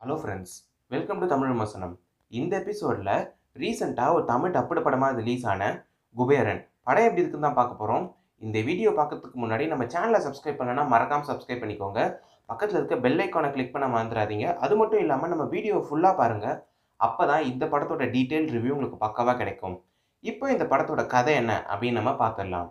hello friends welcome to Tamil விமர்சனம் இந்த எபிசோடில் ரீசெண்டாக ஒரு தமிழ் டப்புடு படமாக ரிலீஸ் ஆன குபேரன் படம் எப்படி இருக்குன்னு தான் பார்க்க போகிறோம் இந்த வீடியோ பார்க்கறதுக்கு முன்னாடி நம்ம சேனலை சப்ஸ்கிரைப் பண்ணலன்னா மறக்காமல் சப்ஸ்கிரைப் பண்ணிக்கோங்க பக்கத்தில் இருக்க பெல் ஐக்கானை கிளிக் பண்ண மறந்துடாதீங்க அது மட்டும் இல்லாமல் நம்ம வீடியோ ஃபுல்லாக பாருங்கள் அப்போ தான் இந்த படத்தோட டீட்டெயில் ரிவ்யூ உங்களுக்கு பக்காவாக கிடைக்கும் இப்போ இந்த படத்தோட கதை என்ன அப்படின்னு நம்ம பார்த்துடலாம்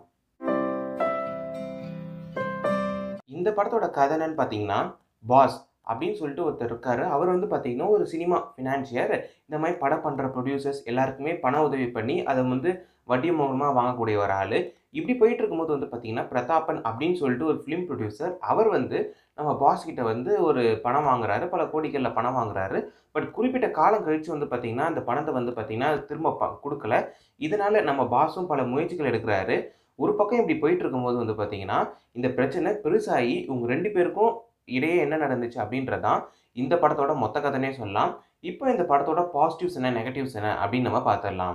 இந்த படத்தோட கதை என்னன்னு பார்த்தீங்கன்னா பாஸ் அப்படின்னு சொல்லிட்டு ஒருத்தர் இருக்காரு அவர் வந்து பார்த்தீங்கன்னா ஒரு சினிமா ஃபினான்ஷியர் இந்த மாதிரி படம் பண்ணுற ப்ரொடியூசர்ஸ் எல்லாருக்குமே பண உதவி பண்ணி அதை வந்து வட்டி மூலமாக வாங்கக்கூடிய ஒரு ஆள் இப்படி போயிட்டு இருக்கும்போது வந்து பார்த்தீங்கன்னா பிரதாப்பன் அப்படின்னு சொல்லிட்டு ஒரு ஃபிலிம் ப்ரொடியூசர் அவர் வந்து நம்ம பாஸ் கிட்ட வந்து ஒரு பணம் வாங்குறாரு பல கோடிகளில் பணம் வாங்குறாரு பட் குறிப்பிட்ட காலம் கழித்து வந்து பார்த்தீங்கன்னா அந்த பணத்தை வந்து பார்த்தீங்கன்னா திரும்ப ப கொடுக்கல இதனால நம்ம பாஸும் பல முயற்சிகள் எடுக்கிறாரு ஒரு பக்கம் இப்படி போயிட்டு இருக்கும்போது வந்து பார்த்தீங்கன்னா இந்த பிரச்சனை பெருசாகி இவங்க ரெண்டு பேருக்கும் இடையே என்ன நடந்துச்சு அப்படின்றதான் இந்த படத்தோட மொத்த கதைனே சொல்லலாம் இப்போ இந்த படத்தோட பாசிட்டிவ்ஸ் என்ன நெகட்டிவ்ஸ் என்ன அப்படின்னு நம்ம பார்த்துடலாம்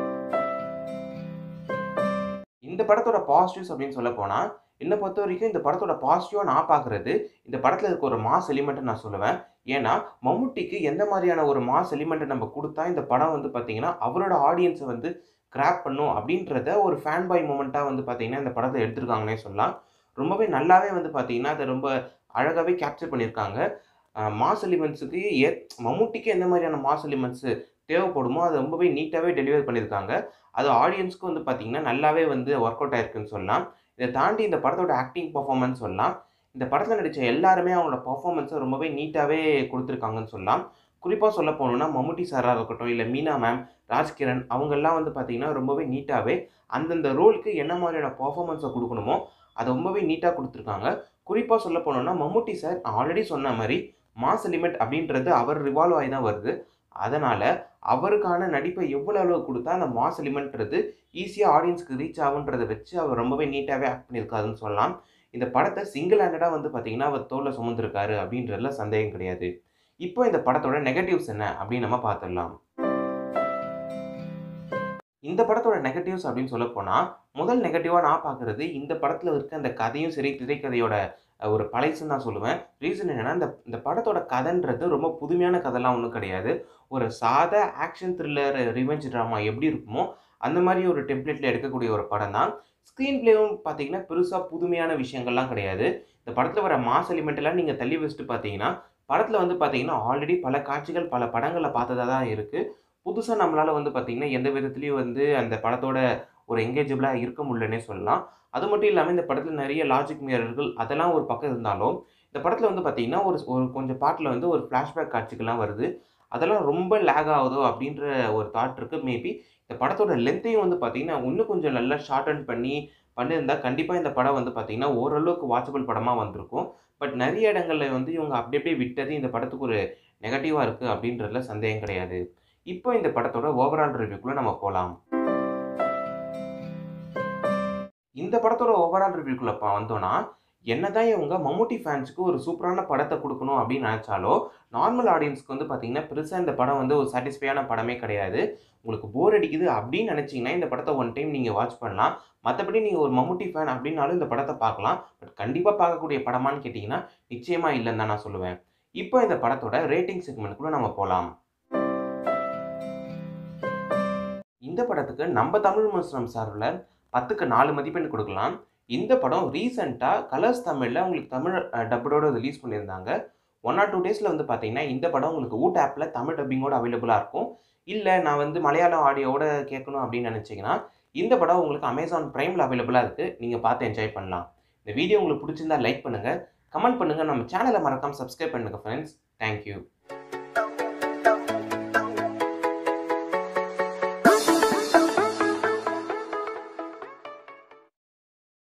இந்த படத்தோட பாசிட்டிவ்ஸ் அப்படின்னு சொல்ல போனால் என்னை பொறுத்த வரைக்கும் இந்த படத்தோட பாசிட்டிவாக நான் பார்க்குறது இந்த படத்தில் இருக்க ஒரு மாஸ் எலிமெண்ட்டை நான் சொல்லுவேன் ஏன்னா மம்முட்டிக்கு எந்த மாதிரியான ஒரு மாஸ் எலிமெண்ட்டை நம்ம கொடுத்தா இந்த படம் வந்து பார்த்தீங்கன்னா அவரோட ஆடியன்ஸை வந்து கிராப் பண்ணும் அப்படின்றத ஒரு ஃபேன் பாய் மூமெண்ட்டாக வந்து பார்த்தீங்கன்னா இந்த படத்தை எடுத்திருக்காங்கன்னே சொல்லலாம் ரொம்பவே நல்லாவே வந்து பார்த்தீங்கன்னா அதை ரொம்ப அழகாகவே கேப்சர் பண்ணியிருக்காங்க மாஸ் எலிமெண்ட்ஸுக்கு ஏ மம்முட்டிக்கு எந்த மாதிரியான மாஸ் எலிமெண்ட்ஸு தேவைப்படுமோ அதை ரொம்பவே நீட்டாகவே டெலிவர் பண்ணியிருக்காங்க அது ஆடியன்ஸ்க்கு வந்து பார்த்திங்கன்னா நல்லாவே வந்து ஒர்க் அவுட் ஆயிருக்குன்னு சொல்லலாம் இதை தாண்டி இந்த படத்தோட ஆக்டிங் பர்ஃபார்மன்ஸ் சொல்லலாம் இந்த படத்தில் நடித்த எல்லாருமே அவங்களோட பர்ஃபார்மன்ஸை ரொம்பவே நீட்டாகவே கொடுத்துருக்காங்கன்னு சொல்லலாம் குறிப்பாக சொல்ல போகணுன்னா மம்முட்டி சாராக இருக்கட்டும் இல்லை மீனா மேம் ராஜ்கிரண் அவங்கெல்லாம் வந்து பார்த்திங்கன்னா ரொம்பவே நீட்டாகவே அந்தந்த ரோலுக்கு என்ன மாதிரியான பர்ஃபார்மன்ஸை கொடுக்கணுமோ அதை ரொம்பவே நீட்டாக கொடுத்துருக்காங்க குறிப்பாக சொல்ல போனோம்னா மம்முட்டி சார் ஆல்ரெடி சொன்ன மாதிரி மாஸ் எலிமெண்ட் அப்படின்றது அவர் ரிவால்வ் ஆகி தான் வருது அதனால் அவருக்கான நடிப்பை எவ்வளோ அளவு கொடுத்தா அந்த மாஸ் எலிமெண்ட்றது ஈஸியாக ஆடியன்ஸ்க்கு ரீச் ஆகுன்றதை வச்சு அவர் ரொம்பவே நீட்டாகவே ஆக்ட் பண்ணியிருக்காருன்னு சொல்லலாம் இந்த படத்தை சிங்கிள் ஹேண்டடாக வந்து பார்த்தீங்கன்னா அவர் தோலை சுமந்திருக்காரு அப்படின்றதுல சந்தேகம் கிடையாது இப்போ இந்த படத்தோட நெகட்டிவ்ஸ் என்ன அப்படின்னு நம்ம பார்த்துடலாம் இந்த படத்தோட நெகட்டிவ்ஸ் அப்படின்னு சொல்ல போனால் முதல் நெகட்டிவாக நான் பார்க்குறது இந்த படத்தில் இருக்க அந்த கதையும் சரி திரைக்கதையோட ஒரு பழைசுன்னு நான் சொல்லுவேன் ரீசன் என்னென்னா இந்த இந்த படத்தோட கதைன்றது ரொம்ப புதுமையான கதைலாம் ஒன்றும் கிடையாது ஒரு சாதா ஆக்ஷன் த்ரில்லர் ரிவெஞ்ச் ட்ராமா எப்படி இருக்குமோ அந்த மாதிரி ஒரு டெம்ப்ளேட்டில் எடுக்கக்கூடிய ஒரு படம் தான் ஸ்க்ரீன் பிளேவும் பார்த்தீங்கன்னா பெருசாக புதுமையான விஷயங்கள்லாம் கிடையாது இந்த படத்தில் வர மாஸ் எலிமெண்ட்டெல்லாம் நீங்கள் தள்ளி வச்சுட்டு பார்த்தீங்கன்னா படத்தில் வந்து பார்த்தீங்கன்னா ஆல்ரெடி பல காட்சிகள் பல படங்களில் பார்த்ததாக தான் இருக்குது புதுசாக நம்மளால் வந்து பார்த்திங்கன்னா எந்த விதத்துலேயும் வந்து அந்த படத்தோட ஒரு எங்கேஜபிளாக இருக்க முடியலன்னே சொல்லலாம் அது மட்டும் இல்லாமல் இந்த படத்தில் நிறைய லாஜிக் மிரர்கள் அதெல்லாம் ஒரு பக்கம் இருந்தாலும் இந்த படத்தில் வந்து பார்த்திங்கன்னா ஒரு ஒரு கொஞ்சம் பாட்டில் வந்து ஒரு ஃப்ளாஷ்பேக் காட்சிகள்லாம் வருது அதெல்லாம் ரொம்ப லேக் ஆகுதோ அப்படின்ற ஒரு தாட் இருக்குது மேபி இந்த படத்தோட லென்த்தையும் வந்து பார்த்திங்கன்னா இன்னும் கொஞ்சம் நல்லா ஷார்டன் பண்ணி பண்ணியிருந்தால் கண்டிப்பாக இந்த படம் வந்து பார்த்திங்கன்னா ஓரளவுக்கு வாட்சபிள் படமாக வந்திருக்கும் பட் நிறைய இடங்களில் வந்து இவங்க அப்படி அப்படியே விட்டது இந்த படத்துக்கு ஒரு நெகட்டிவாக இருக்குது அப்படின்றதுல சந்தேகம் கிடையாது இப்போ இந்த படத்தோட ஓவரால் ரிவ்யூக்குள்ளே நம்ம போகலாம் இந்த படத்தோட ஓவரால் ரிவ்யூக்குள்ளே வந்தோன்னா என்னதான் இவங்க மம்முட்டி ஃபேன்ஸுக்கு ஒரு சூப்பரான படத்தை கொடுக்கணும் அப்படின்னு நினச்சாலோ நார்மல் ஆடியன்ஸ்க்கு வந்து பார்த்தீங்கன்னா பெருசாக இந்த படம் வந்து ஒரு சாட்டிஸ்ஃபையான படமே கிடையாது உங்களுக்கு போர் அடிக்குது அப்படின்னு நினச்சிங்கன்னா இந்த படத்தை ஒன் டைம் நீங்கள் வாட்ச் பண்ணலாம் மற்றபடி நீங்கள் ஒரு மம்முட்டி ஃபேன் அப்படின்னாலும் இந்த படத்தை பார்க்கலாம் பட் கண்டிப்பாக பார்க்கக்கூடிய படமான்னு கேட்டிங்கன்னா நிச்சயமாக இல்லைன்னு தான் நான் சொல்லுவேன் இப்போ இந்த படத்தோட ரேட்டிங் செக்மெண்ட்குள்ளே நம்ம போகலாம் இந்த படத்துக்கு நம்ம தமிழ் விமர்சனம் சார்பில் பத்துக்கு நாலு மதிப்பெண் கொடுக்கலாம் இந்த படம் ரீசெண்டாக கலர்ஸ் தமிழில் உங்களுக்கு தமிழ் டப்படோட ரிலீஸ் பண்ணியிருந்தாங்க ஒன் ஆர் டூ டேஸில் வந்து பார்த்தீங்கன்னா இந்த படம் உங்களுக்கு ஊட் ஆப்பில் தமிழ் டப்பிங்கோட அவைலபிளாக இருக்கும் இல்லை நான் வந்து மலையாளம் ஆடியோட கேட்கணும் அப்படின்னு நினச்சிங்கன்னா இந்த படம் உங்களுக்கு அமேசான் ப்ரைமில் அவைலபிளாக இருக்குது நீங்கள் பார்த்து என்ஜாய் பண்ணலாம் இந்த வீடியோ உங்களுக்கு பிடிச்சிருந்தா லைக் பண்ணுங்கள் கமெண்ட் பண்ணுங்கள் நம்ம சேனலை மறக்காமல் சப்ஸ்கிரைப் பண்ணுங்கள் ஃப்ரெண்ட்ஸ் தேங்க்யூ